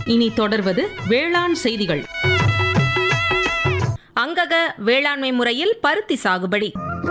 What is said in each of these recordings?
இனி தொடர்வது வேளாண் செய்திகள் அங்கக வேளாண்மை முறையில் பருத்தி சாகுபடி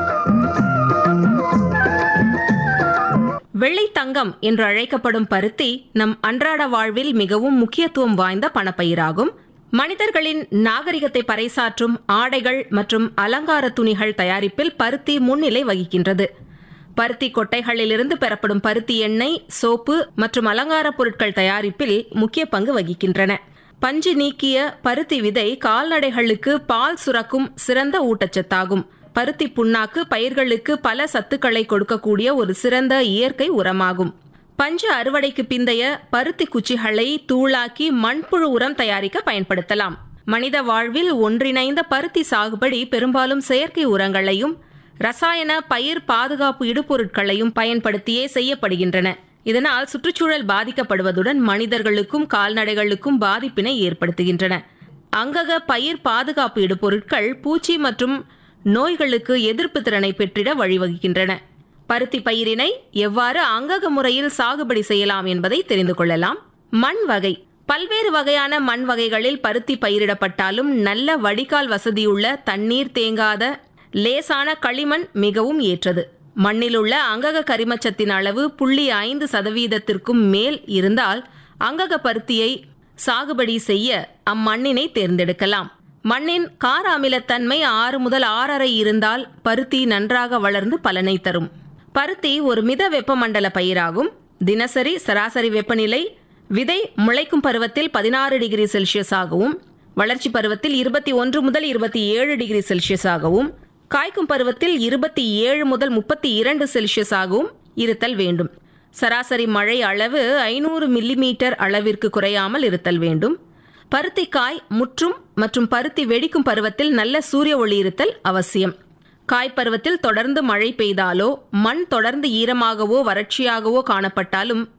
வெள்ளை தங்கம் என்று அழைக்கப்படும் பருத்தி நம் அன்றாட வாழ்வில் மிகவும் முக்கியத்துவம் வாய்ந்த பணப்பயிராகும் மனிதர்களின் நாகரிகத்தை பறைசாற்றும் ஆடைகள் மற்றும் அலங்கார துணிகள் தயாரிப்பில் பருத்தி முன்னிலை வகிக்கின்றது பருத்தி கொட்டைகளிலிருந்து பெறப்படும் பருத்தி எண்ணெய் சோப்பு மற்றும் அலங்கார பொருட்கள் தயாரிப்பில் முக்கிய பங்கு வகிக்கின்றன பஞ்சு நீக்கிய பருத்தி விதை கால்நடைகளுக்கு பால் சுரக்கும் சிறந்த ஊட்டச்சத்தாகும் பருத்தி புண்ணாக்கு பயிர்களுக்கு பல சத்துக்களை கொடுக்கக்கூடிய ஒரு சிறந்த இயற்கை உரமாகும் பஞ்சு அறுவடைக்கு பிந்தைய பருத்தி குச்சிகளை தூளாக்கி மண்புழு உரம் தயாரிக்க பயன்படுத்தலாம் மனித வாழ்வில் ஒன்றிணைந்த பருத்தி சாகுபடி பெரும்பாலும் செயற்கை உரங்களையும் ரசாயன பயிர் பாதுகாப்பு இடுபொருட்களையும் பயன்படுத்தியே செய்யப்படுகின்றன இதனால் சுற்றுச்சூழல் பாதிக்கப்படுவதுடன் மனிதர்களுக்கும் கால்நடைகளுக்கும் பாதிப்பினை ஏற்படுத்துகின்றன அங்கக பயிர் பாதுகாப்பு இடுபொருட்கள் பூச்சி மற்றும் நோய்களுக்கு எதிர்ப்பு திறனை பெற்றிட வழிவகுக்கின்றன பருத்தி பயிரினை எவ்வாறு அங்கக முறையில் சாகுபடி செய்யலாம் என்பதை தெரிந்து கொள்ளலாம் மண் வகை பல்வேறு வகையான மண் வகைகளில் பருத்தி பயிரிடப்பட்டாலும் நல்ல வடிகால் வசதியுள்ள தண்ணீர் தேங்காத லேசான களிமண் மிகவும் ஏற்றது மண்ணில் உள்ள அங்கக கரிமச்சத்தின் அளவு புள்ளி ஐந்து சதவீதத்திற்கும் மேல் இருந்தால் அங்கக பருத்தியை சாகுபடி செய்ய அம்மண்ணினை தேர்ந்தெடுக்கலாம் மண்ணின் கார அமிலத்தன்மை ஆறு முதல் ஆறரை இருந்தால் பருத்தி நன்றாக வளர்ந்து பலனை தரும் பருத்தி ஒரு மித வெப்பமண்டல பயிராகும் தினசரி சராசரி வெப்பநிலை விதை முளைக்கும் பருவத்தில் பதினாறு டிகிரி செல்சியஸ் ஆகவும் வளர்ச்சி பருவத்தில் இருபத்தி ஒன்று முதல் இருபத்தி ஏழு டிகிரி செல்சியஸ் ஆகவும் காய்க்கும் பருவத்தில் இருபத்தி ஏழு முதல் முப்பத்தி இரண்டு செல்சியஸ் ஆகவும் இருத்தல் வேண்டும் சராசரி மழை அளவு ஐநூறு மில்லிமீட்டர் அளவிற்கு குறையாமல் இருத்தல் வேண்டும் பருத்தி காய் முற்றும் மற்றும் பருத்தி வெடிக்கும் பருவத்தில் நல்ல சூரிய ஒளி இருத்தல் அவசியம் காய்ப்பருவத்தில் தொடர்ந்து மழை பெய்தாலோ மண் தொடர்ந்து ஈரமாகவோ வறட்சியாகவோ காணப்பட்டாலும்